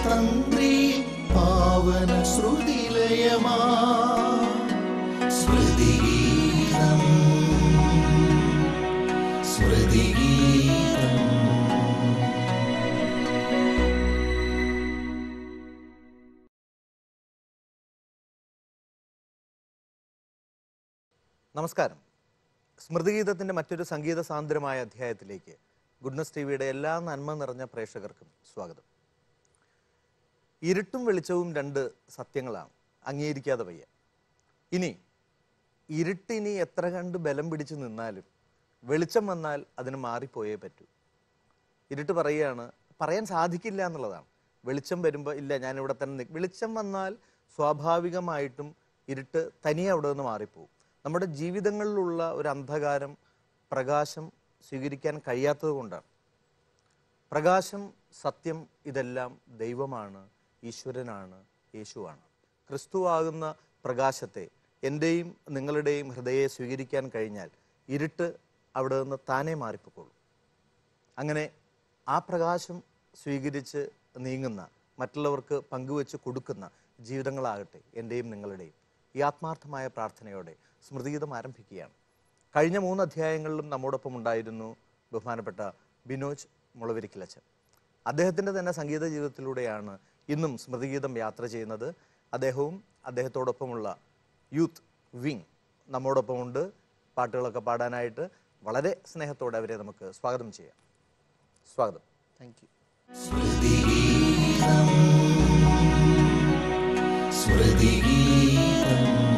തന്ത്രി പാവന ശ്രുതിലയമാ സ്മൃതിഗീതം സ്മൃതിഗീതം നമസ്കാരം സ്മൃതിഗീതത്തിൻ്റെ മറ്റൊരു സംഗീത സാന്ദ്രമായ അധ്യായത്തിലേക്ക് ഗുഡ്നസ് ടി വിയുടെ എല്ലാ നന്മ നിറഞ്ഞ പ്രേക്ഷകർക്കും സ്വാഗതം ഇരുട്ടും വെളിച്ചവും രണ്ട് സത്യങ്ങളാണ് അംഗീകരിക്കാതെ വയ്യ ഇനി ഇരുട്ടിനി എത്ര കണ്ട് ബലം പിടിച്ചു നിന്നാലും വെളിച്ചം വന്നാൽ അതിന് മാറിപ്പോയേ പറ്റൂ ഇരുട്ട് പറയുകയാണ് പറയാൻ സാധിക്കില്ല എന്നുള്ളതാണ് വെളിച്ചം വരുമ്പോൾ ഇല്ല ഞാൻ ഇവിടെ തന്നെ നിൽക്കും വെളിച്ചം വന്നാൽ സ്വാഭാവികമായിട്ടും ഇരുട്ട് തനിയെ അവിടെ നിന്ന് മാറിപ്പോവും നമ്മുടെ ജീവിതങ്ങളിലുള്ള ഒരു അന്ധകാരം പ്രകാശം സ്വീകരിക്കാൻ കഴിയാത്തത് കൊണ്ടാണ് പ്രകാശം സത്യം ഇതെല്ലാം ദൈവമാണ് ഈശ്വരനാണ് യേശുവാണ് ക്രിസ്തുവാകുന്ന പ്രകാശത്തെ എൻ്റെയും നിങ്ങളുടെയും ഹൃദയെ സ്വീകരിക്കാൻ കഴിഞ്ഞാൽ ഇരുട്ട് അവിടെ നിന്ന് താനേ മാറിപ്പോക്കോളൂ അങ്ങനെ ആ പ്രകാശം സ്വീകരിച്ച് നീങ്ങുന്ന മറ്റുള്ളവർക്ക് പങ്കുവെച്ച് കൊടുക്കുന്ന ജീവിതങ്ങളാകട്ടെ എൻ്റെയും നിങ്ങളുടെയും ഈ ആത്മാർത്ഥമായ പ്രാർത്ഥനയോടെ സ്മൃതിഗീതം ആരംഭിക്കുകയാണ് കഴിഞ്ഞ മൂന്ന് അധ്യായങ്ങളിലും നമ്മോടൊപ്പം ഉണ്ടായിരുന്നു ബഹുമാനപ്പെട്ട ബിനോജ് മുളവരിക്കിലച്ചൻ അദ്ദേഹത്തിൻ്റെ തന്നെ സംഗീത ജീവിതത്തിലൂടെയാണ് ഇന്നും സ്മൃതിഗീതം യാത്ര ചെയ്യുന്നത് അദ്ദേഹവും അദ്ദേഹത്തോടൊപ്പമുള്ള യൂത്ത് വിങ് നമ്മോടൊപ്പമുണ്ട് പാട്ടുകളൊക്കെ പാടാനായിട്ട് വളരെ സ്നേഹത്തോടെ അവരെ നമുക്ക് സ്വാഗതം ചെയ്യാം സ്വാഗതം താങ്ക് യു സ്മൃതിഗീതം സ്മൃതിഗീതം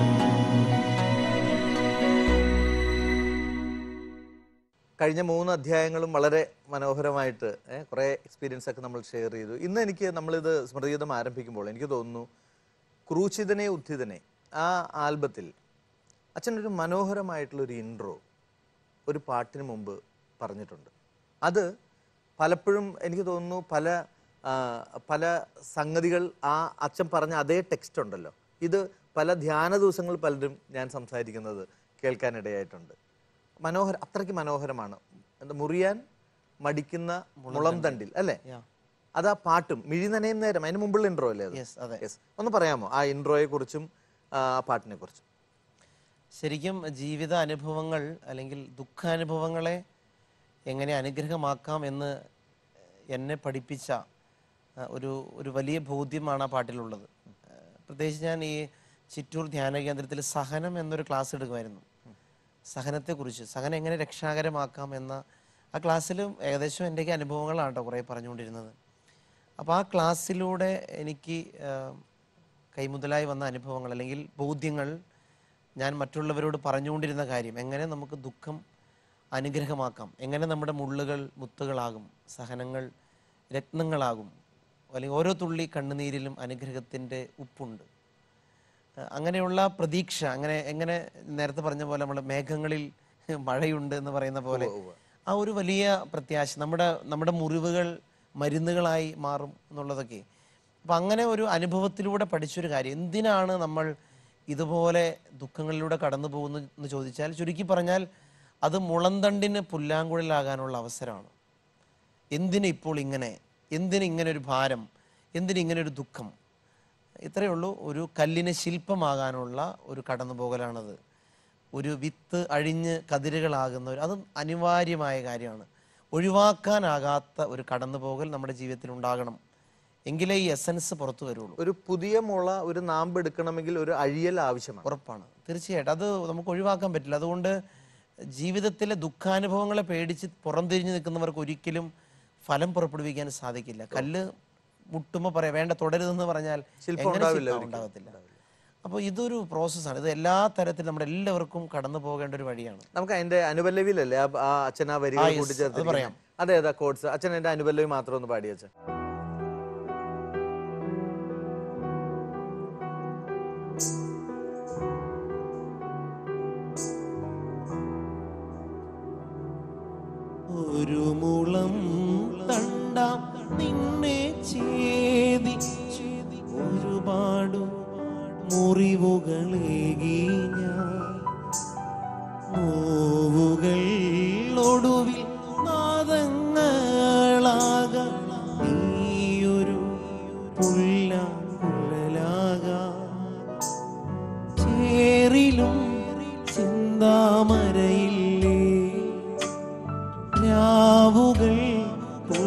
കഴിഞ്ഞ മൂന്ന് അധ്യായങ്ങളും വളരെ മനോഹരമായിട്ട് ഏഹ്, കുറേ എക്സ്പീരിയൻസ് ഒക്കെ നമ്മൾ ഷെയർ ചെയ്തു ഇന്ന് എനിക്ക് നമ്മളിത് സ്മൃതിഗീതം ആരംഭിക്കുമ്പോൾ എനിക്ക് തോന്നുന്നു ക്രൂശിതനെ ഉദ്ധിതനെ ആ ആൽബത്തിൽ അച്ഛനൊരു മനോഹരമായിട്ടുള്ളൊരു ഇൻട്രോ ഒരു പാട്ടിന് മുമ്പ് പറഞ്ഞിട്ടുണ്ട് അത് പലപ്പോഴും എനിക്ക് തോന്നുന്നു പല ആ, പല സംഗതികൾ ആ അച്ഛൻ പറഞ്ഞ അതേ ടെക്സ്റ്റ് ഉണ്ടല്ലോ ഇത് പല ധ്യാന ദിവസങ്ങൾ പലരും ഞാൻ സംസാരിക്കുന്നത് കേൾക്കാനിടയായിട്ടുണ്ട് മനോഹര അത്രയ്ക്ക് മനോഹരമാണ് എന്താ മുറിയാൻ മടിക്കുന്ന മുളം തണ്ടിൽ അല്ലേ Yeah. അത് ആ പാട്ടും മിഴി നനയും നേരം അതിന് മുമ്പുള്ള ഇൻട്രോ അല്ലേ അത് യെസ് അതെ യെസ് ഒന്ന് പറയാമോ ആ ഇൻട്രോയെ കുറിച്ചും ആ പാട്ടിനെ കുറിച്ചും ശരിക്കും ജീവിത അനുഭവങ്ങൾ അല്ലെങ്കിൽ ദുഃഖാനുഭവങ്ങളെ എങ്ങനെ അനുഗ്രഹമാക്കാം എന്ന് എന്നെ പഠിപ്പിച്ച ആ, ഒരു ഒരു വലിയ ബോധ്യമാണ് ആ പാട്ടിലുള്ളത് ആ, പ്രത്യേകിച്ച് ഞാൻ ഈ ചിറ്റൂർ ധ്യാന കേന്ദ്രത്തിൽ സഹനം എന്നൊരു ക്ലാസ് എടുക്കുമായിരുന്നു സഹനത്തെക്കുറിച്ച് സഹനം എങ്ങനെ രക്ഷാകരമാക്കാം എന്ന ആ ക്ലാസ്സിലും ഏകദേശം എൻ്റെയൊക്കെ അനുഭവങ്ങളാണ് കേട്ടോ കുറേ പറഞ്ഞുകൊണ്ടിരുന്നത് അപ്പോൾ ആ ക്ലാസ്സിലൂടെ എനിക്ക് ആ, കൈമുതലായി വന്ന അനുഭവങ്ങൾ അല്ലെങ്കിൽ ബോധ്യങ്ങൾ ഞാൻ മറ്റുള്ളവരോട് പറഞ്ഞുകൊണ്ടിരുന്ന കാര്യം എങ്ങനെ നമുക്ക് ദുഃഖം അനുഗ്രഹമാക്കാം എങ്ങനെ നമ്മുടെ മുള്ളുകൾ മുത്തുകളാകും സഹനങ്ങൾ രത്നങ്ങളാകും അല്ലെങ്കിൽ ഓരോ തുള്ളി കണ്ണുനീരിലും അനുഗ്രഹത്തിൻ്റെ ഉപ്പുണ്ട് അഹ് അങ്ങനെയുള്ള പ്രതീക്ഷ അങ്ങനെ എങ്ങനെ നേരത്തെ പറഞ്ഞ പോലെ നമ്മൾ മേഘങ്ങളിൽ മഴയുണ്ട് എന്ന് പറയുന്ന പോലെ ആ ഒരു വലിയ പ്രത്യാശ നമ്മുടെ നമ്മുടെ മുറിവുകൾ മരുന്നുകളായി മാറും എന്നുള്ളതൊക്കെ അപ്പം അങ്ങനെ ഒരു അനുഭവത്തിലൂടെ പഠിച്ചൊരു കാര്യം എന്തിനാണ് നമ്മൾ ഇതുപോലെ ദുഃഖങ്ങളിലൂടെ കടന്നു പോകുന്നു എന്ന് ചോദിച്ചാൽ ചുരുക്കി പറഞ്ഞാൽ അത് മുളന്തണ്ടിന് പുല്ലാങ്കുഴലാകാനുള്ള അവസരമാണ് എന്തിന് ഇപ്പോൾ ഇങ്ങനെ എന്തിന് ഇങ്ങനെ ഒരു ഭാരം എന്തിന് ഇങ്ങനെ ഒരു ദുഃഖം ഇത്രയേ ഉള്ളൂ ഒരു കല്ലിന് ശില്പമാകാനുള്ള ഒരു കടന്നുപോകലാണത് ഒരു വിത്ത് അഴിഞ്ഞ് കതിരുകളാകുന്ന ഒരു അതും അനിവാര്യമായ കാര്യമാണ് ഒഴിവാക്കാനാകാത്ത ഒരു കടന്നുപോകൽ നമ്മുടെ ജീവിതത്തിൽ ഉണ്ടാകണം എങ്കിലേ ഈ എസൻസ് പുറത്തു വരുള്ളൂ ഒരു പുതിയ മുള ഒരു നാമ്പ് എടുക്കണമെങ്കിൽ ഒരു അഴിയൽ ആവശ്യമാണ് ഉറപ്പാണ് തീർച്ചയായിട്ടും അത് നമുക്ക് ഒഴിവാക്കാൻ പറ്റില്ല അതുകൊണ്ട് ജീവിതത്തിലെ ദുഃഖാനുഭവങ്ങളെ പേടിച്ച് പുറംതിരിഞ്ഞ് നിൽക്കുന്നവർക്ക് ഒരിക്കലും ഫലം പുറപ്പെടുവിക്കാൻ സാധിക്കില്ല കല്ല് മുട്ടുമ്പോൾ പറയാം വേണ്ട തുടരുതെന്ന് പറഞ്ഞാൽ ശില്പം എങ്ങനെ ഉണ്ടാവില്ല ശില്പം ഒരിക്കലും. ഉണ്ടാകത്തില്ല അപ്പോൾ ഇതൊരു പ്രോസസ്സാണ് ഇത് എല്ലാ തരത്തിലും നമ്മുടെ എല്ലാവർക്കും കടന്നു പോകേണ്ട ഒരു വഴിയാണ് നമുക്ക് അതിന്റെ അനുപല്ലവിയിലല്ലേ ആ- ആ അച്ഛൻ ആ വരികൾ ആ, yes, കൂട്ടിച്ചേർത്ത് അത് പറയാം. അതെ അതെ കോഡ്സ് അച്ഛൻ എന്റെ അനുപല്ലവി മാത്രം ഒന്ന് പാടി അച്ഛൻ ഒരു മുളം തണ്ടാം നിന്നെ ചേതി ഒരുപാട് മുറിവുകളേകി ഞാൻ നോവുകൾ ഒടുവിൽ നാദങ്ങളാക നീയൊരു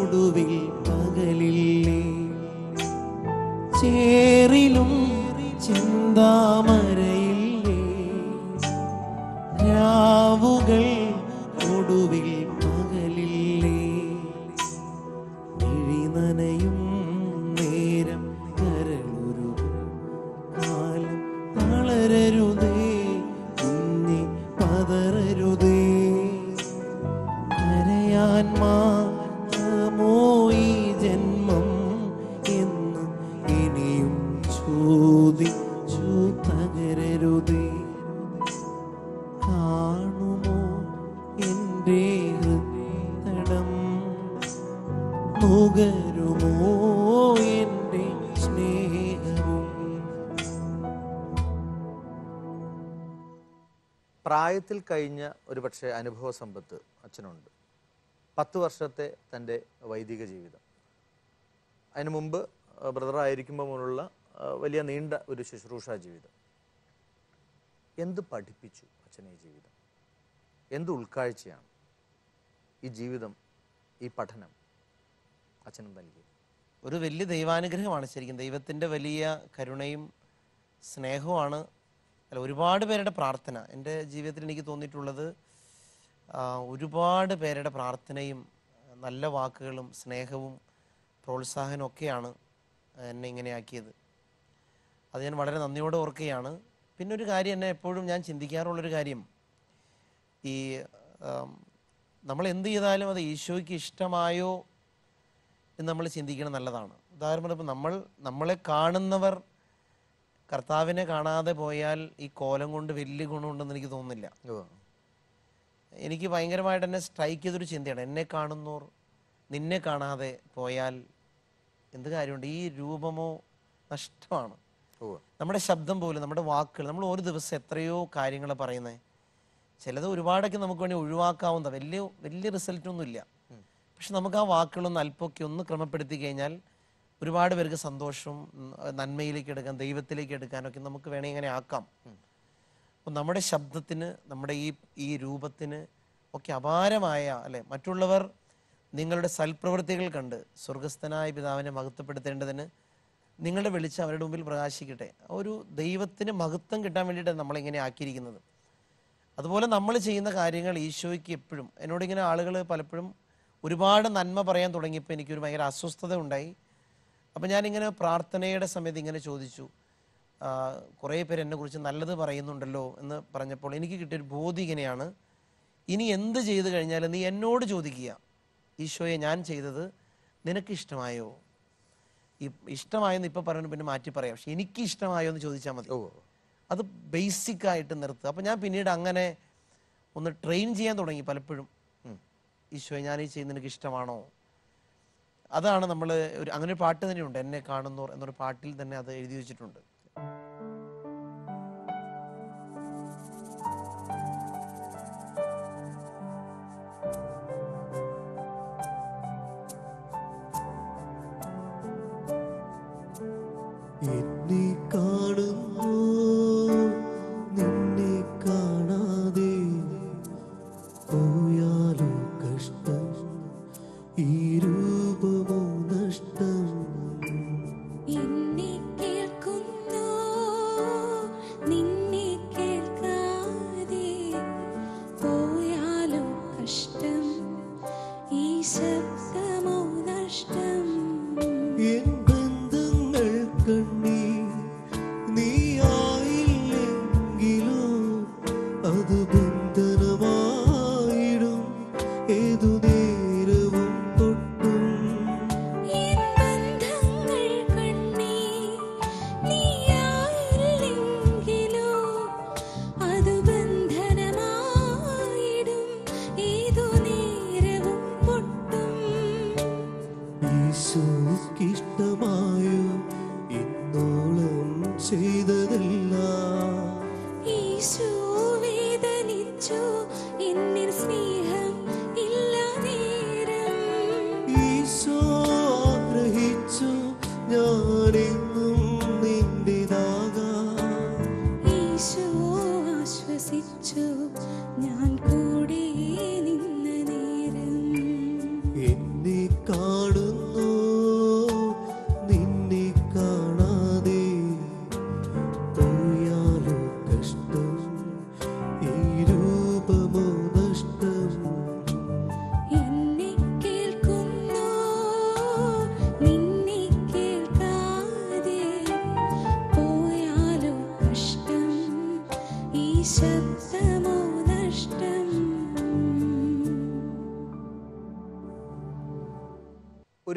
ഒടുവിൽ പകലില്ലേ ചേറിലും ചിന്താമരയില്ലേ രാവുകൾ ഒടുവിൽ പകലില്ലേ മിഴി നനയും നേരം കരളുരുകും കാലം തളരരുതേ കുഞ്ഞി പതറരുതേ കരയാൻ മാത്രമോ ഈ ജന്മം എന്ന് ഇനിയും ചോദിച്ചു തകരരുതേ കാണുമോ എൻ്റെ ഹൃദയം നുകരുമോ എൻ്റെ സ്നേഹവും പ്രായത്തിൽ കഴിഞ്ഞ ഒരു പക്ഷേ അനുഭവ സമ്പത്ത് അച്ഛനുണ്ട് പത്ത് വർഷത്തെ തൻ്റെ വൈദിക ജീവിതം അതിനു മുമ്പ് ബ്രദർ ആയിരിക്കുമ്പോൾ മുതലുള്ള ആ, വലിയ നീണ്ട ഒരു ശുശ്രൂഷ ജീവിതം എന്ത് പഠിപ്പിച്ചു അച്ഛനെ ഈ ജീവിതം എന്ത് ഉൾക്കാഴ്ചയാണ് ഈ ജീവിതം ഈ പഠനം അച്ഛന് നൽകിയത് ഒരു വലിയ ദൈവാനുഗ്രഹമാണ് ശരിക്കും ദൈവത്തിൻ്റെ വലിയ കരുണയും സ്നേഹവുമാണ് അല്ല ഒരുപാട് പേരുടെ പ്രാർത്ഥന എൻ്റെ ജീവിതത്തിൽ എനിക്ക് തോന്നിയിട്ടുള്ളത് ആ, ഒരുപാട് പേരുടെ പ്രാർത്ഥനയും നല്ല വാക്കുകളും സ്നേഹവും പ്രോത്സാഹനവും ഒക്കെയാണ് എന്നെ ഇങ്ങനെയാക്കിയത് അത് ഞാൻ വളരെ നന്ദിയോടെ ഓർക്കുകയാണ് പിന്നെ ഒരു കാര്യം എന്നെ എപ്പോഴും ഞാൻ ചിന്തിക്കാറുള്ളൊരു കാര്യം ഈ ആം, നമ്മൾ എന്ത് ചെയ്താലും അത് ഈശോയ്ക്ക് ഇഷ്ടമായോ എന്ന് നമ്മൾ ചിന്തിക്കണം നല്ലതാണ് ഉദാഹരണം ഇപ്പം നമ്മൾ നമ്മളെ കാണുന്നവർ കർത്താവിനെ കാണാതെ പോയാൽ ഈ കോലം കൊണ്ട് വലിയ ഗുണമുണ്ടെന്ന് എനിക്ക് തോന്നുന്നില്ല ഓ എനിക്ക് ഭയങ്കരമായിട്ട് എന്നെ സ്ട്രൈക്ക് ചെയ്തൊരു ചിന്തയാണ് എന്നെ കാണുന്നോർ നിന്നെ കാണാതെ പോയാൽ എന്ത് കാര്യമുണ്ട് ഈ രൂപമോ നഷ്ടമാണ് ഓ നമ്മുടെ ശബ്ദം പോലും നമ്മുടെ വാക്കുകൾ നമ്മൾ ഒരു ദിവസം എത്രയോ കാര്യങ്ങൾ പറയുന്നത് ചിലത് ഒരുപാടൊക്കെ നമുക്ക് വേണ്ടി ഒഴിവാക്കാവുന്ന വലിയ വലിയ റിസൾട്ടൊന്നും ഇല്ല പക്ഷെ നമുക്ക് ആ വാക്കുകളൊന്ന് അല്പമൊക്കെ ഒന്ന് ക്രമപ്പെടുത്തി കഴിഞ്ഞാൽ ഒരുപാട് പേർക്ക് സന്തോഷവും ഉം, നന്മയിലേക്ക് എടുക്കാൻ ദൈവത്തിലേക്ക് എടുക്കാനൊക്കെ നമുക്ക് വേണമെങ്കിൽ ഇങ്ങനെ ആക്കാം അപ്പം നമ്മുടെ ശബ്ദത്തിന് നമ്മുടെ ഈ ഈ രൂപത്തിന് ഒക്കെ അപാരമായ അല്ലെ മറ്റുള്ളവർ നിങ്ങളുടെ സൽപ്രവൃത്തികൾ കണ്ട് സ്വർഗസ്ഥനായ പിതാവിനെ മഹത്വപ്പെടുത്തേണ്ടതിന് നിങ്ങളുടെ വെളിച്ചം അവരുടെ മുമ്പിൽ പ്രകാശിക്കട്ടെ ആ ഒരു ദൈവത്തിന് മഹത്വം കിട്ടാൻ വേണ്ടിയിട്ട് നമ്മളിങ്ങനെ ആക്കിയിരിക്കുന്നത് അതുപോലെ നമ്മൾ ചെയ്യുന്ന കാര്യങ്ങൾ ഈശോയ്ക്ക് എപ്പോഴും എന്നോടിങ്ങനെ ആളുകൾ പലപ്പോഴും ഒരുപാട് നന്മ പറയാൻ തുടങ്ങിയപ്പോൾ എനിക്കൊരു ഭയങ്കര അസ്വസ്ഥത ഉണ്ടായി അപ്പം ഞാനിങ്ങനെ പ്രാർത്ഥനയുടെ സമയത്ത് ഇങ്ങനെ ചോദിച്ചു ആ, കുറേ പേര് എന്നെക്കുറിച്ച് നല്ലത് പറയുന്നുണ്ടല്ലോ എന്ന് പറഞ്ഞപ്പോൾ എനിക്ക് കിട്ടിയൊരു ബോധ്യം ഇങ്ങനെയാണ് ഇനി എന്ത് ചെയ്തു കഴിഞ്ഞാലും നീ എന്നോട് ചോദിക്കുക ഈശോയെ ഞാൻ ചെയ്തത് നിനക്ക് ഇഷ്ടമായോ ഈ ഇഷ്ടമായെന്ന് ഇപ്പം പറഞ്ഞു പിന്നെ മാറ്റി പറയാം പക്ഷെ എനിക്ക് ഇഷ്ടമായോ എന്ന് ചോദിച്ചാൽ മതി ഓ അത് ബേസിക് ആയിട്ട് നിർത്തുക അപ്പം ഞാൻ പിന്നീട് അങ്ങനെ ഒന്ന് ട്രെയിൻ ചെയ്യാൻ തുടങ്ങി പലപ്പോഴും ഈശോയെ ഞാൻ ഈ ചെയ്യുന്നത് നിനക്ക് ഇഷ്ടമാണോ അതാണ് നമ്മൾ ഒരു അങ്ങനെ ഒരു പാട്ട് തന്നെയുണ്ട് എന്നെ കാണുന്നോർ എന്നൊരു പാട്ടിൽ തന്നെ അത് എഴുതി വെച്ചിട്ടുണ്ട് എന്നെ കാണുന്നു നിന്നെ കാണാതെ പോയാലോ കഷ്ടം ഈ രൂപമോ നഷ്ടം എന്നെ കേൾക്കുന്നു നിന്നെ കേൾക്കാതെ പോയാലോ കഷ്ടം ഈ ശബ്ദമോ നഷ്ടം എൻ ബന്ധങ്ങൾ കണ്ണി നീയായില്ലെങ്കിലോ അത് ബന്ധനമായിടും ഏതു നേരവും പൊട്ടും എൻ ബന്ധങ്ങൾ കണ്ണീ നീയായില്ലെങ്കിലോ അത് ബന്ധനമായിടും ഏതു നേരവും പൊട്ടും ഈശോക്കിഷ്ടമായോ ഇന്നോളം ചെയ്തതല്ല ഈശോ വേദനിച്ചു എന്നിൽ സ്നേഹം ഇല്ല നേരം ഈശോ ആഗ്രഹിച്ചു ഞാനെന്നും നിന്റേതാകാം ഈശോ ആശ്വസിച്ചു ഞാൻ കൂടെ നിന്ന നേരം എന്നെ കാണുന്നു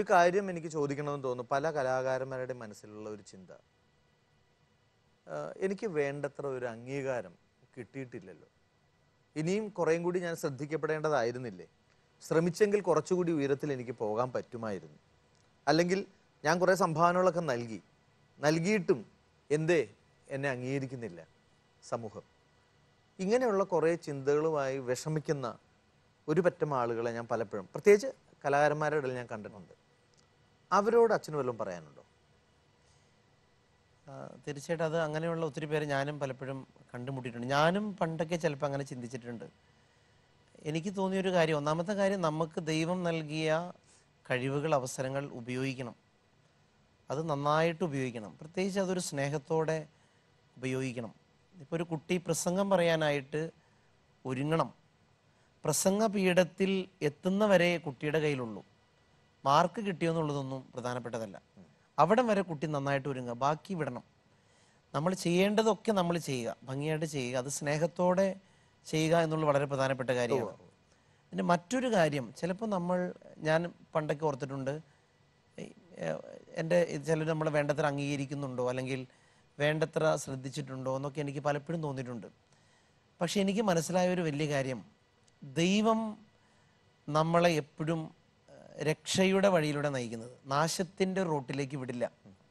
ഒരു കാര്യം എനിക്ക് ചോദിക്കണമെന്ന് തോന്നുന്നു പല കലാകാരന്മാരുടെ മനസ്സിലുള്ള ഒരു ചിന്ത ആ, എനിക്ക് വേണ്ടത്ര ഒരു അംഗീകാരം കിട്ടിയിട്ടില്ലല്ലോ ഇനിയും കുറേയും കൂടി ഞാൻ ശ്രദ്ധിക്കപ്പെടേണ്ടതായിരുന്നില്ലേ ശ്രമിച്ചെങ്കിൽ കുറച്ചുകൂടി ഉയരത്തിൽ എനിക്ക് പോകാൻ പറ്റുമായിരുന്നു അല്ലെങ്കിൽ ഞാൻ കുറേ സംഭാവനകളൊക്കെ നൽകി നൽകിയിട്ടും എന്തേ എന്നെ അംഗീകരിക്കുന്നില്ല സമൂഹം ഇങ്ങനെയുള്ള കുറേ ചിന്തകളുമായി വിഷമിക്കുന്ന ഒരു പറ്റം ആളുകളെ ഞാൻ പലപ്പോഴും പ്രത്യേകിച്ച് കലാകാരന്മാരുടെ ഇടയിൽ ഞാൻ കണ്ടിട്ടുണ്ട് അവരോട് അച്ഛന് വല്ലതും പറയാനുണ്ടോ ആ, തീർച്ചയായിട്ടും അത് അങ്ങനെയുള്ള ഒത്തിരി പേര് ഞാനും പലപ്പോഴും കണ്ടുമുട്ടിയിട്ടുണ്ട് ഞാനും പണ്ടൊക്കെ ചിലപ്പോൾ അങ്ങനെ ചിന്തിച്ചിട്ടുണ്ട് എനിക്ക് തോന്നിയൊരു കാര്യം ഒന്നാമത്തെ കാര്യം നമുക്ക് ദൈവം നൽകിയ കഴിവുകൾ അവസരങ്ങൾ ഉപയോഗിക്കണം അത് നന്നായിട്ട് ഉപയോഗിക്കണം പ്രത്യേകിച്ച് അതൊരു സ്നേഹത്തോടെ ഉപയോഗിക്കണം ഇപ്പോൾ ഒരു കുട്ടി പ്രസംഗം പറയാനായിട്ട് ഒരുങ്ങണം പ്രസംഗ പീഠത്തിൽ എത്തുന്നവരെ കുട്ടിയുടെ കയ്യിലുള്ളൂ മാർക്ക് കിട്ടിയോന്നുള്ളതൊന്നും പ്രധാനപ്പെട്ടതല്ല അവിടം വരെ കുട്ടി നന്നായിട്ട് ഒരുങ്ങുക ബാക്കി വിടണം നമ്മൾ ചെയ്യേണ്ടതൊക്കെ നമ്മൾ ചെയ്യുക ഭംഗിയായിട്ട് ചെയ്യുക അത് സ്നേഹത്തോടെ ചെയ്യുക എന്നുള്ളത് വളരെ പ്രധാനപ്പെട്ട കാര്യമാണ് പിന്നെ മറ്റൊരു കാര്യം ചിലപ്പോൾ നമ്മൾ ഞാൻ പണ്ടൊക്കെ ഓർത്തിട്ടുണ്ട് ഈ, ഏഹ്, എൻ്റെ ചിലർ നമ്മൾ വേണ്ടത്ര അംഗീകരിക്കുന്നുണ്ടോ അല്ലെങ്കിൽ വേണ്ടത്ര ശ്രദ്ധിച്ചിട്ടുണ്ടോ എന്നൊക്കെ എനിക്ക് പലപ്പോഴും തോന്നിയിട്ടുണ്ട് പക്ഷെ എനിക്ക് മനസ്സിലായ ഒരു വലിയ കാര്യം ദൈവം നമ്മളെ എപ്പോഴും ഏഹ്, രക്ഷയുടെ വഴിയിലൂടെ നയിക്കുന്നത് നാശത്തിൻ്റെ റോട്ടിലേക്ക് വിടില്ല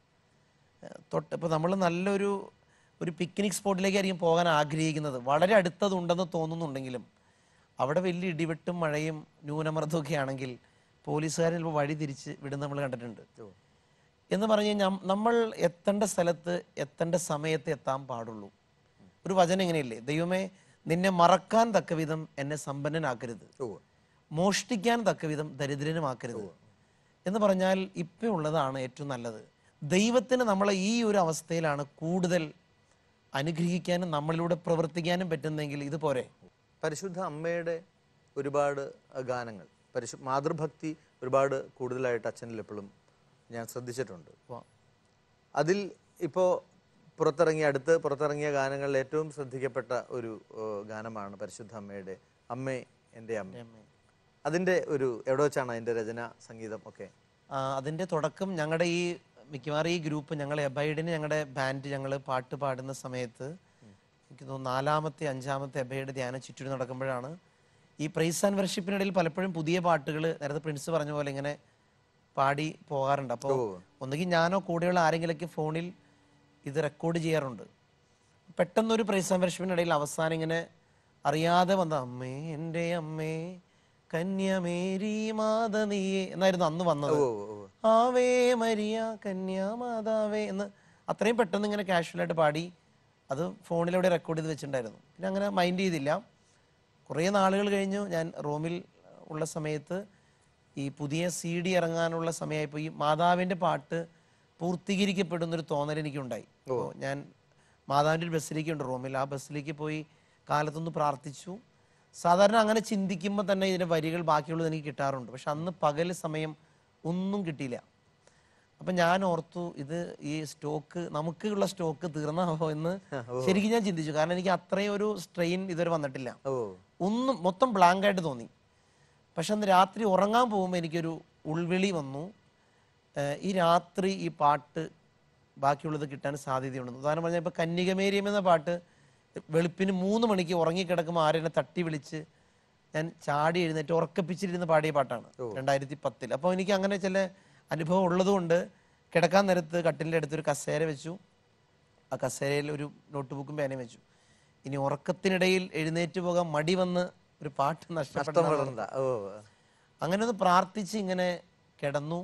ഏഹ്, തൊട്ട് ഇപ്പോൾ നമ്മൾ നല്ലൊരു ഒരു പിക്നിക് സ്പോട്ടിലേക്കായിരിക്കും പോകാൻ ആഗ്രഹിക്കുന്നത് വളരെ അടുത്തതുണ്ടെന്ന് തോന്നുന്നുണ്ടെങ്കിലും അവിടെ വലിയ ഇടിവെട്ടും മഴയും ന്യൂനമർദ്ദമൊക്കെ ആണെങ്കിൽ പോലീസുകാരൻ ചിലപ്പോൾ വഴി തിരിച്ച് വിടുന്ന നമ്മൾ കണ്ടിട്ടുണ്ട് എന്ന് പറഞ്ഞു കഴിഞ്ഞാൽ നമ്മൾ എത്തേണ്ട സ്ഥലത്ത് എത്തേണ്ട സമയത്ത് എത്താൻ പാടുള്ളൂ ഒരു വചനം ഇങ്ങനെയല്ലേ ദൈവമേ നിന്നെ മറക്കാൻ തക്ക വിധം എന്നെ സമ്പന്നനാക്കരുത് ഉവ്വ്. മോഷ്ടിക്കാൻ തക്ക വിധം ദരിദ്രനുമാക്കരുത് എന്ന് പറഞ്ഞാൽ ഇപ്പം ഉള്ളതാണ് ഏറ്റവും നല്ലത് ദൈവത്തിന് നമ്മളെ ഈ ഒരു അവസ്ഥയിലാണ് കൂടുതൽ അനുഗ്രഹിക്കാനും നമ്മളിലൂടെ പ്രവർത്തിക്കാനും പറ്റുന്നെങ്കിൽ ഇത് പോരെ പരിശുദ്ധ അമ്മയുടെ ഒരുപാട് ഗാനങ്ങൾ പരിശു മാതൃഭക്തി ഒരുപാട് കൂടുതലായിട്ട് അച്ഛനിൽ എപ്പോഴും ഞാൻ ശ്രദ്ധിച്ചിട്ടുണ്ട് വാ- അതിൽ ഇപ്പോൾ പുറത്തിറങ്ങിയ അടുത്ത് പുറത്തിറങ്ങിയ ഗാനങ്ങളിൽ ഏറ്റവും ശ്രദ്ധിക്കപ്പെട്ട ഒരു ഏഹ്, ഗാനമാണ് പരിശുദ്ധ അമ്മയുടെ അമ്മേ എൻ്റെ അമ്മ അതിൻ്റെ ഒരു എവിടെ വെച്ചാണ് അതിൻ്റെ രചന സംഗീതം ഒക്കെ ആ, അതിന്റെ തുടക്കം ഞങ്ങളുടെ ഈ മിക്കവാറും ഈ ഗ്രൂപ്പ് ഞങ്ങൾ എബൈഡിന് ഞങ്ങളുടെ ബാൻഡ് ഞങ്ങൾ പാട്ട് പാടുന്ന സമയത്ത് എനിക്ക് തോന്നുന്നു നാലാമത്തെ അഞ്ചാമത്തെ എബൈഡ് ധ്യാനം ചുറ്റും നടക്കുമ്പോഴാണ് ഈ പ്രൈസ് ആൻഡ് വർഷിപ്പിനിടയിൽ പലപ്പോഴും പുതിയ പാട്ടുകൾ നേരത്തെ പ്രിൻസ് പറഞ്ഞ പോലെ ഇങ്ങനെ പാടി പോകാറുണ്ട് അപ്പോൾ ഒന്നുകിൽ ഞാനോ കൂടെയുള്ള ആരെങ്കിലൊക്കെ ഫോണിൽ ഇത് റെക്കോർഡ് ചെയ്യാറുണ്ട് പെട്ടെന്നൊരു പ്രൈസ് ആൻഡ് വർഷിപ്പിനിടയിൽ അവസാനം ഇങ്ങനെ അറിയാതെ വന്ന അമ്മേ എൻ്റെ അമ്മേ കന്യമേരി മാത നീയേ എന്നായിരുന്നു അന്ന് വന്നത് ആവേ മരിയ കന്യാമാതാവേ എന്ന് അത്രയും പെട്ടെന്ന് ഇങ്ങനെ കാഷ്വലായിട്ട് പാടി അത് ഫോണിലൂടെ റെക്കോർഡ് ചെയ്ത് വെച്ചിട്ടുണ്ടായിരുന്നു പിന്നെ അങ്ങനെ മൈൻഡ് ചെയ്തില്ല കുറേ നാളുകൾ കഴിഞ്ഞു ഞാൻ റോമിൽ ഉള്ള സമയത്ത് ഈ പുതിയ സി ഡി ഇറങ്ങാനുള്ള സമയമായപ്പോൾ ഈ മാതാവിൻ്റെ പാട്ട് പൂർത്തീകരിക്കപ്പെടുന്നൊരു തോന്നൽ എനിക്കുണ്ടായി അപ്പോൾ ഞാൻ മാതാവിൻ്റെ ഒരു ബസ്സിലേക്ക് ഉണ്ട് റോമിൽ ആ ബസ്സിലേക്ക് പോയി കാലത്തൊന്ന് പ്രാർത്ഥിച്ചു സാധാരണ അങ്ങനെ ചിന്തിക്കുമ്പോൾ തന്നെ ഇതിൻ്റെ വരികൾ ബാക്കിയുള്ളത് എനിക്ക് കിട്ടാറുണ്ട് പക്ഷെ അന്ന് പകൽ സമയം ഒന്നും കിട്ടിയില്ല അപ്പം ഞാൻ ഓർത്തു ഇത് ഈ സ്റ്റോക്ക് നമുക്കുള്ള സ്റ്റോക്ക് തീർന്നാവോ എന്ന് ശരിക്കും ഞാൻ ചിന്തിച്ചു കാരണം എനിക്ക് അത്രയും ഒരു സ്ട്രെയിൻ ഇതുവരെ വന്നിട്ടില്ല ഓ ഒന്നും മൊത്തം ബ്ലാങ്ക് ആയിട്ട് തോന്നി പക്ഷെ അന്ന് രാത്രി ഉറങ്ങാൻ പോകുമ്പോൾ എനിക്കൊരു ഉൾവിളി വന്നു ഏഹ് ഈ രാത്രി ഈ പാട്ട് ബാക്കിയുള്ളത് കിട്ടാൻ സാധ്യതയുണ്ടെന്ന് ഉദാഹരണം പറഞ്ഞാൽ ഇപ്പോൾ കന്യകമേരിയം എന്ന പാട്ട് വെളുപ്പിന് മൂന്ന് മണിക്ക് ഉറങ്ങിക്കിടക്കുമ്പോൾ ആരെന്നെ തട്ടി വിളിച്ച് ഞാൻ ചാടി എഴുന്നേറ്റ് ഉറക്കപ്പിച്ചിരുന്ന് പാടിയ പാട്ടാണ് രണ്ടായിരത്തി പത്തിൽ അപ്പോൾ എനിക്ക് അങ്ങനെ ചില അനുഭവം ഉള്ളതുകൊണ്ട് കിടക്കാൻ നേരത്ത് കട്ടിലിൻ്റെ അടുത്ത് ഒരു കസേര വെച്ചു ആ കസേരയിൽ ഒരു നോട്ട് ബുക്കും പേനയും വെച്ചു ഇനി ഉറക്കത്തിനിടയിൽ എഴുന്നേറ്റ് പോകാൻ മടി വന്ന് ഒരു പാട്ട് നഷ്ടപ്പെട്ട നഷ്ടപ്പെടണ്ട ഓ അങ്ങനെ ഒന്ന് പ്രാർത്ഥിച്ച് ഇങ്ങനെ കിടന്നു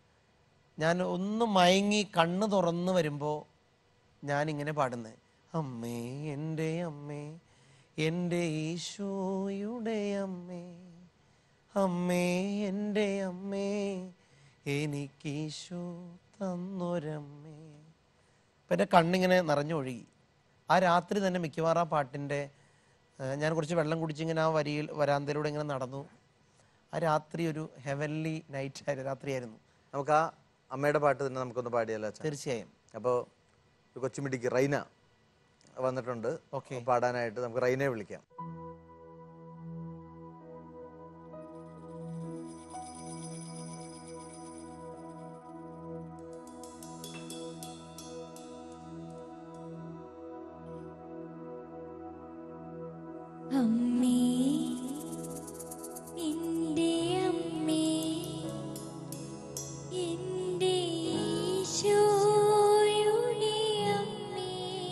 ഞാൻ ഒന്ന് മയങ്ങി കണ്ണ് തുറന്ന് വരുമ്പോൾ ഞാൻ ഇങ്ങനെ പാടുന്നത് അമ്മേ എൻ്റെ അമ്മേ എൻ്റെ ഈശോയുടെ അമ്മേ അമ്മേ എൻ്റെ അമ്മേ എനിക്ക് ഈശോ തന്നൊരമ്മേ അപ്പം എൻ്റെ കണ്ണിങ്ങനെ നിറഞ്ഞൊഴുകി ആ രാത്രി തന്നെ മിക്കവാറും ആ പാട്ടിൻ്റെ ഏഹ്, ഞാൻ കുറച്ച് വെള്ളം കുടിച്ചിങ്ങനെ ആ വരിയിൽ വരാന്തയിലൂടെ ഇങ്ങനെ നടന്നു ആ രാത്രി ഒരു ഹെവൻലി നൈറ്റ് ആയിരുന്നു രാത്രിയായിരുന്നു നമുക്ക് ആ അമ്മയുടെ പാട്ട് തന്നെ നമുക്കൊന്ന് പാടിയാലോ അച്ഛൻ തീർച്ചയായും അപ്പോൾ ഒരു കൊച്ചുമിടിക്ക് റൈന വന്നിട്ടുണ്ട് ഓക്കെ പാടാനായിട്ട് നമുക്ക് റൈനയെ വിളിക്കാം അമ്മേ എൻ്റെ അമ്മേ എൻ്റെ ഈശോയുടെ അമ്മേ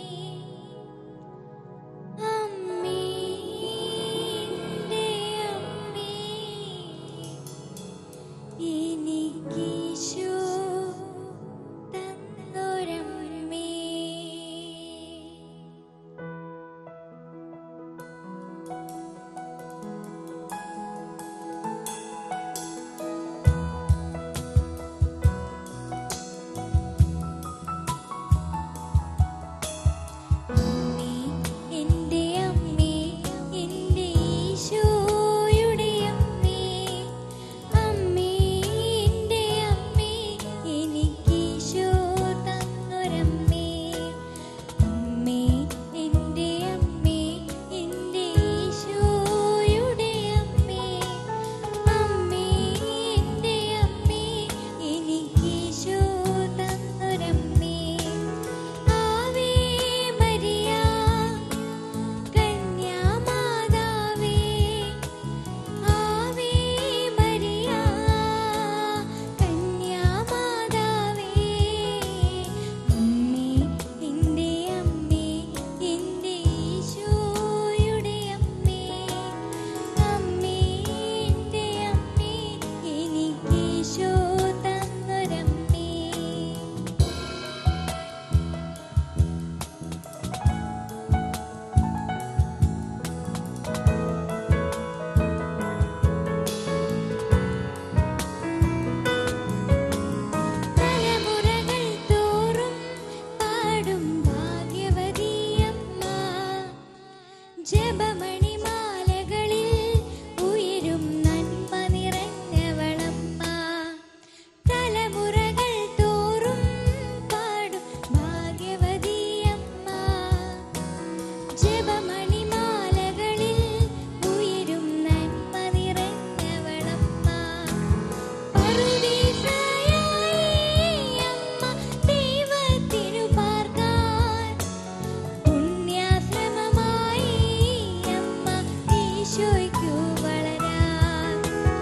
അമ്മേ എൻ്റെ അമ്മേ എനിക്കീശോ തന്നൊരമ്മേ അമ്മേ എൻ്റെ അമ്മേ എൻ്റെ ഈശോയുടെ അമ്മേ അമ്മേ എൻ്റെ അമ്മേ എനിക്കീശോ തന്നൊരമ്മേ അമ്മേ എൻ്റെ അമ്മേ എൻ്റെ ഈശോയുടെ അമ്മേ അമ്മേ എൻ്റെ അമ്മേ എനിക്കീശോ തന്നൊരമ്മേ ആവേ മരിയ കന്യാമാതാവേ ആവേ മരിയ കന്യാമാതാവേ അമ്മേ എൻ്റെ അമ്മേ എൻ്റെ ഈശോയുടെ അമ്മേ അമ്മേ എൻ്റെ അമ്മേ എനിക്കീശോ തന്നൊരമ്മേ തലമുറകൾ തോറും പാടും ഭാഗ്യവതിയമ്മ ജപമണിമാലകളിൽ ഉയരും നന്മ നിറഞ്ഞവളമ്മ തലമുറകൾ തോറും പാടും ഭാഗ്യവതിയമ്മ ജപമണിമാലകളിൽ ഉയരും നന്മ നിറഞ്ഞവളമ്മ പറുദീസയായി അമ്മ ദൈവത്തിനു പാർക്കാൻ പുണ്യാശ്രമമായി അമ്മ ഈശോയ്ക്കു വളരാൻ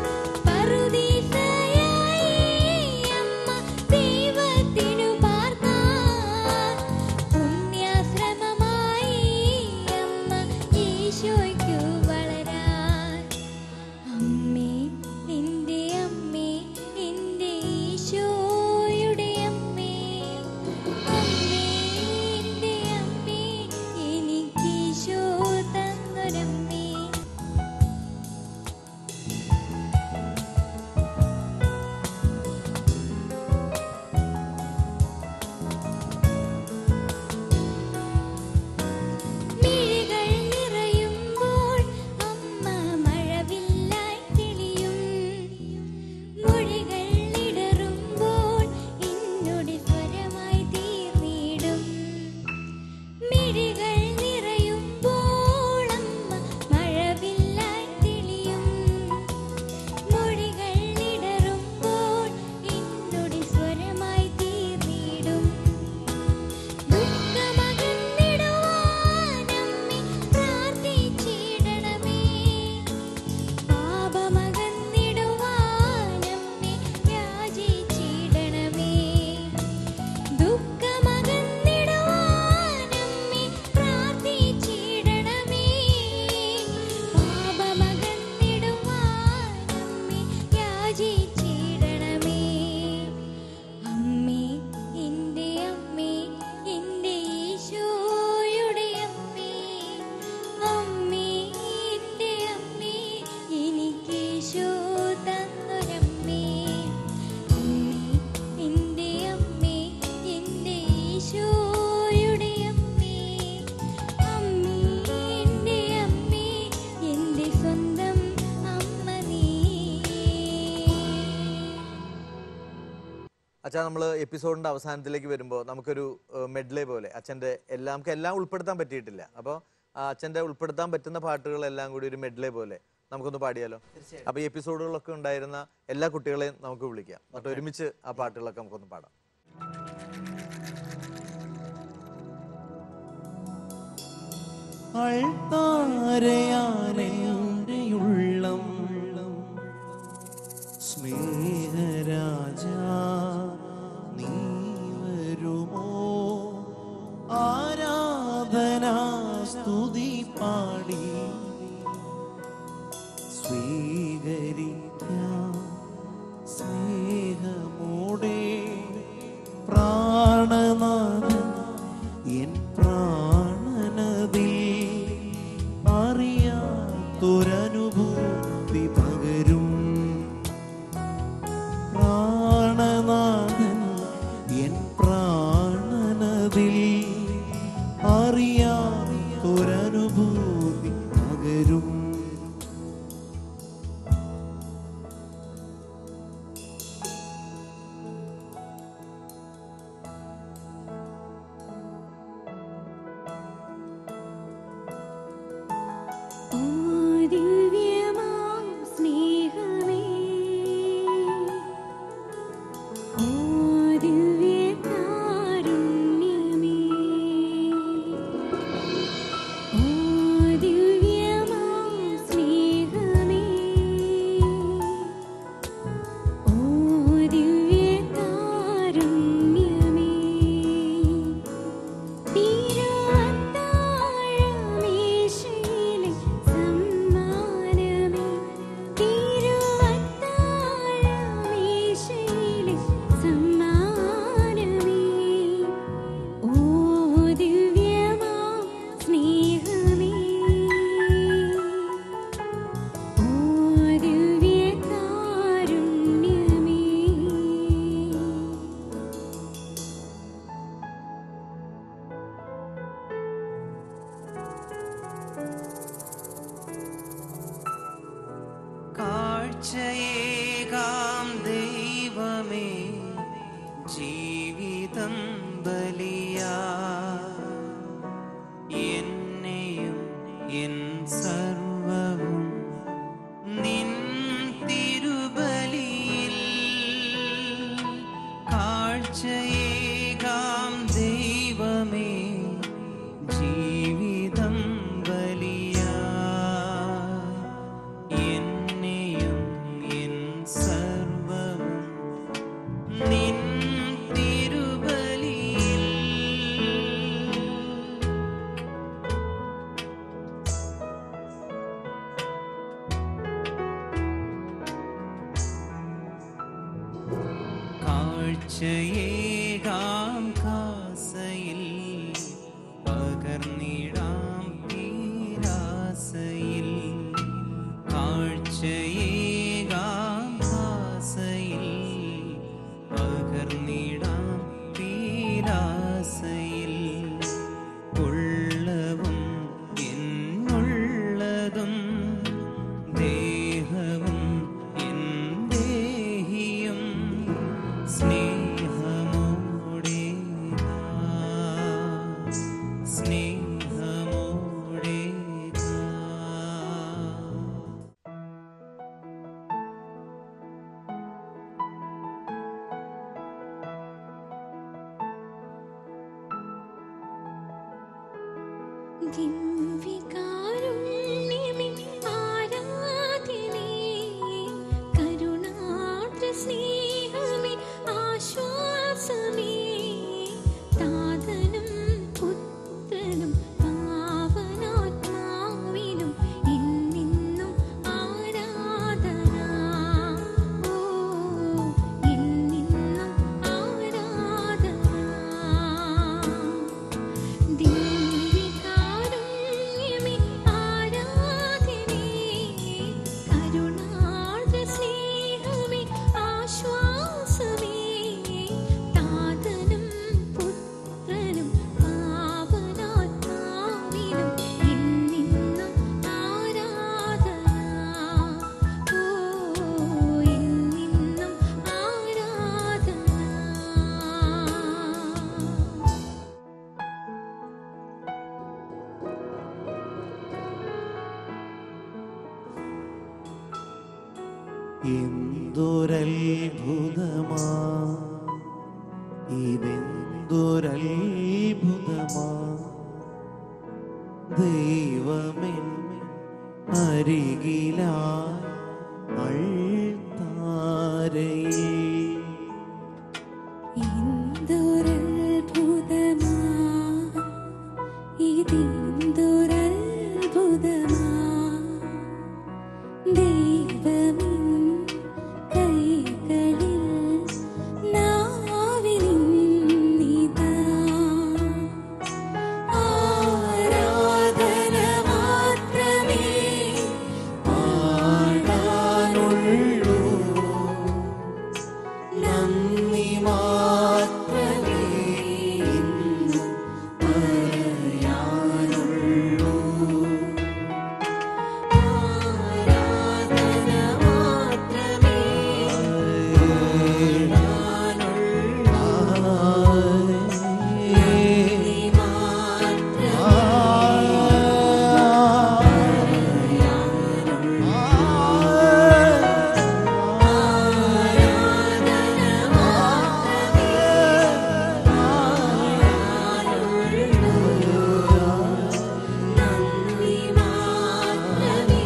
പറുദീസയായി അമ്മ ദൈവത്തിനു പാർക്കാൻ പുണ്യാശ്രമമായി അമ്മ ഈശോയ്ക്കു വളരാൻ അമ്മേ എൻ്റെ അമ്മേ എൻ്റെ ഈശോയുടെ അമ്മേ അമ്മേ എൻ്റെ അമ്മേ എനിക്കീശോ തന്നൊരമ്മേ മിഴികൾ നിറയുമ്പോൾ അമ്മ മഴവില്ലായി തെളിയും മൊഴികൾ ഇടറുമ്പോൾ ഇന്നൊടി സ്വരമായി തീർന്നിടും മിഴികൾ നിറയുമ്പോൾ അമ്മ മഴവില്ലായി തെളിയും മൊഴികൾ ഇടറുമ്പോൾ ഇന്നൊടി സ്വരമായി തീർന്നിടും ദുഃഖമകന്നിടുവാനമ്മേ പ്രാർത്ഥിച്ചിടണമേ പാപമകന്നിടുവാനമ്മേ യാചിച്ചിടണമേ ദുഃഖമകന്നിടുവാനമ്മേ പ്രാർത്ഥിച്ചിടണമേ പാപമകന്നിടുവാനമ്മേ യാചിച്ചിടണമേ അമ്മേ എൻ്റെ അമ്മേ എൻ്റെ ഈശോയുടെ അമ്മേ അമ്മേ എൻ്റെ അമ്മേ എനിക്കീശോ തന്നൊരമ്മേ അമ്മേ എൻ്റെ അമ്മേ എൻ്റെ ഈശോയുടെ അമ്മേ അമ്മേ എൻ്റെ അമ്മേ എൻ്റെ സ്വന്തം അമ്മ നീ അച്ഛാ നമ്മൾ എപ്പിസോഡിന്റെ അവസാനത്തിലേക്ക് വരുമ്പോൾ നമുക്കൊരു മെഡ്ലേ പോലെ അച്ഛൻ്റെ എല്ലാം നമുക്ക് എല്ലാം ഉൾപ്പെടുത്താൻ പറ്റിയിട്ടില്ല അപ്പോൾ അച്ഛൻ്റെ ഉൾപ്പെടുത്താൻ പറ്റുന്ന പാട്ടുകളെല്ലാം കൂടി ഒരു മെഡ്ലേ പോലെ നമുക്കൊന്ന് പാടിയാലോ അപ്പോൾ ഈ എപ്പിസോഡുകളൊക്കെ ഉണ്ടായിരുന്ന എല്ലാ കുട്ടികളെയും നമുക്ക് വിളിക്കാം എന്നിട്ട് ഒരുമിച്ച് ആ പാട്ടുകളൊക്കെ നമുക്കൊന്ന് പാടാം യേശുവേ അൾത്താരയാനെൻ്റെ ഉള്ളം സ്നേഹരാജ നീ വരുമോ ആരാധനാ സ്തുതി പാടി സ്വീകരിക്കാം സ്നേഹമോടെ പ്രാണനാഥൻ എൻ പ്രാണനതിൽ അറിയാത്തൊരനുഭൂതി പകരും പ്രാണനാഥൻ എൻ പ്രാണനതിൽ അറിയാത്തൊരനുഭൂതി പകരും ഓ ദിവ്യമാം സ്നേഹമേ ഓ ദിവ്യകാരുണ്യമേ ഓ ദിവ്യമാം സ്നേഹമേ ഓ ദിവ്യകാരുണ്യമേ തിരുവത്താഴമേശയിലെ സമ്മാനമേ തിരുവത്താഴമേശയിലെ സമ്മാനമേ ഓ ദിവ്യമാം സ്നേഹമേ ഓ ദിവ്യകാരുണ്യമേ കാഴ്ചയേകാം ദൈവമേ ജീവിതം ബലിയാ എന്നെയും എൻ സർവവും നിൻ തിരുബലിയിൽ കാഴ്ചയേകാം ദൈവമേ ജീവിതം ബലിയാ എന്നെയും എൻ സർവവും നിൻ തിരുബലിയിൽ കാഴ്ചയേകാം കാസയിൽ പകർന്നിടാം തീരാസയിൽ കാഴ്ചയേകാം കാസയിൽ പകർന്നിടാം തീരാസയിൽ ഉള്ളവും എന്നുള്ളതും ദേഹവും എൻ ദേഹിയും സ്നേഹമോടെ സ്നേഹമോടെ ദിവ്യകാരുണ്യമേ ആരാധ്യനേ കരുണാർദ്ര സ്നേഹമേ ആശ്വാസമേ താതനും പുത്രനും പാവനാത്മാവിനും എന്നെന്നും ആരാധന ഓ എന്നെന്നും ആരാധന ദിവ്യകാരുണ്യമേ ആരാധനേ കരുണാർദ്ര സ്നേഹമേ ആശ്വാസമേ താതനും പുത്രനും പാവനാത്മാവിനും എന്നെന്നും ആരാധന ഓ എന്നെന്നും ആരാധന എന്തൊരത്ഭുതമാ ഇതെന്തൊരത്ഭുതമാ ദൈവ ദൈവമെൻ അരികിലായി അൾത്താരയിൽ ഇന്ദുരത്ഭുതമാ ഇതിന്ദുരത്ഭുതമാ ദൈവമിൻ കൈകളിൽ നാവിനിന്നിതാ ആരാധന മാത്രമേ പാടാനുള്ളൂ നന്ദി മാത്രമേ ഇന്നും പറയാനുള്ളൂ ആരാധന മാത്രമേ നന്ദി നന്ദി മാത്രമേ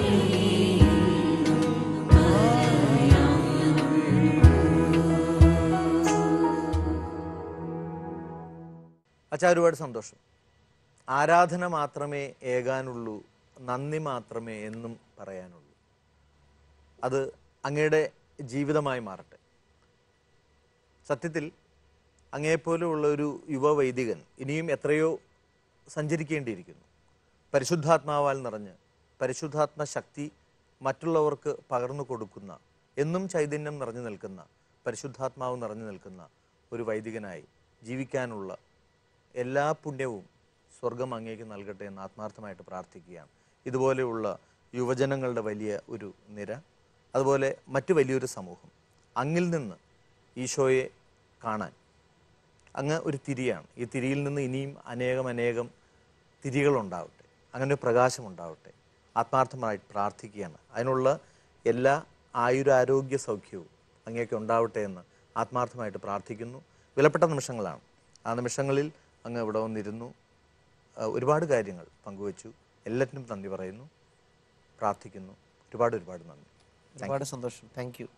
അച്ഛാ ഒരുപാട് സന്തോഷം ആരാധന മാത്രമേ ഏകാനുള്ളൂ നന്ദി മാത്രമേ എന്നും പറയാനുള്ളൂ അത് അങ്ങയുടെ ജീവിതമായി മാറട്ടെ സത്യത്തിൽ അങ്ങയെപ്പോലെയുള്ള ഒരു യുവ വൈദികൻ ഇനിയും എത്രയോ സഞ്ചരിക്കേണ്ടിയിരിക്കുന്നു പരിശുദ്ധാത്മാവാൽ നിറഞ്ഞ് പരിശുദ്ധാത്മ ശക്തി മറ്റുള്ളവർക്ക് പകർന്നു കൊടുക്കുന്ന എന്നും ചൈതന്യം നിറഞ്ഞു നിൽക്കുന്ന പരിശുദ്ധാത്മാവ് നിറഞ്ഞു നിൽക്കുന്ന ഒരു വൈദികനായി ജീവിക്കാനുള്ള എല്ലാ പുണ്യവും സ്വർഗം അങ്ങേക്ക് നൽകട്ടെ എന്ന് ആത്മാർത്ഥമായിട്ട് പ്രാർത്ഥിക്കുകയാണ് ഇതുപോലെയുള്ള യുവജനങ്ങളുടെ വലിയ ഒരു നിര അതുപോലെ മറ്റു വലിയൊരു സമൂഹം അങ്ങിൽ നിന്ന് ഈശോയെ കാണാൻ അങ്ങ് ഒരു തിരിയാണ് ഈ തിരിയിൽ നിന്ന് ഇനിയും അനേകം അനേകം തിരികളുണ്ടാവട്ടെ അങ്ങനെ ഒരു പ്രകാശം ഉണ്ടാവട്ടെ ആത്മാർത്ഥമായിട്ട് പ്രാർത്ഥിക്കുകയാണ് അതിനുള്ള എല്ലാ ആയുരാരോഗ്യ സൗഖ്യവും അങ്ങേക്ക് ഉണ്ടാവട്ടെ എന്ന് ആത്മാർത്ഥമായിട്ട് പ്രാർത്ഥിക്കുന്നു വിലപ്പെട്ട നിമിഷങ്ങളാണ് ആ നിമിഷങ്ങളിൽ അങ്ങ് ഇവിടെ വന്നിരുന്നു ആ, ഒരുപാട് കാര്യങ്ങൾ പങ്കുവച്ചു എല്ലാറ്റിനും നന്ദി പറയുന്നു പ്രാർത്ഥിക്കുന്നു ഒരുപാട് ഒരുപാട് നന്ദി ഒരുപാട് സന്തോഷം താങ്ക് യു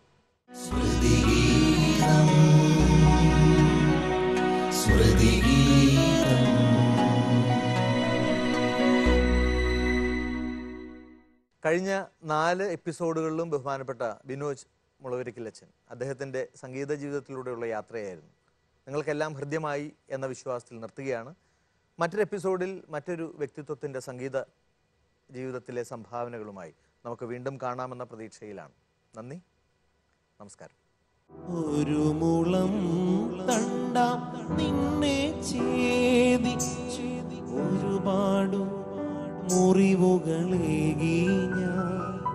കഴിഞ്ഞ നാല് എപ്പിസോഡുകളിലും ബഹുമാനപ്പെട്ട ബിനോജ് മുളവരിക്കലച്ചൻ അദ്ദേഹത്തിൻ്റെ സംഗീത ജീവിതത്തിലൂടെയുള്ള യാത്രയായിരുന്നു നിങ്ങൾക്കെല്ലാം ഹൃദ്യമായി എന്ന വിശ്വാസത്തിൽ നിർത്തുകയാണ് മറ്റൊരു എപ്പിസോഡിൽ മറ്റൊരു വ്യക്തിത്വത്തിൻ്റെ സംഗീത ജീവിതത്തിലെ സംഭാവനകളുമായി നമുക്ക് വീണ്ടും കാണാമെന്ന പ്രതീക്ഷയിലാണ് നന്ദി നമസ്കാരം ഒരു മുളം തണ്ടാം നിന്നെ ചേദിച്ചു ഒരുപാടു മുറിവുകളേകി ഞാൻ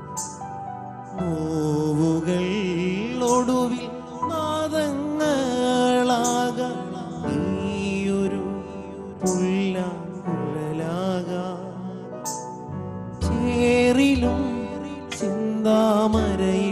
നോവുകൾ ഒടുവിൽ നാദങ്ങളാക നീയൊരു പുല്ലാങ്കുഴലാകാം ചേറിലും ചിന്താമരയിൽ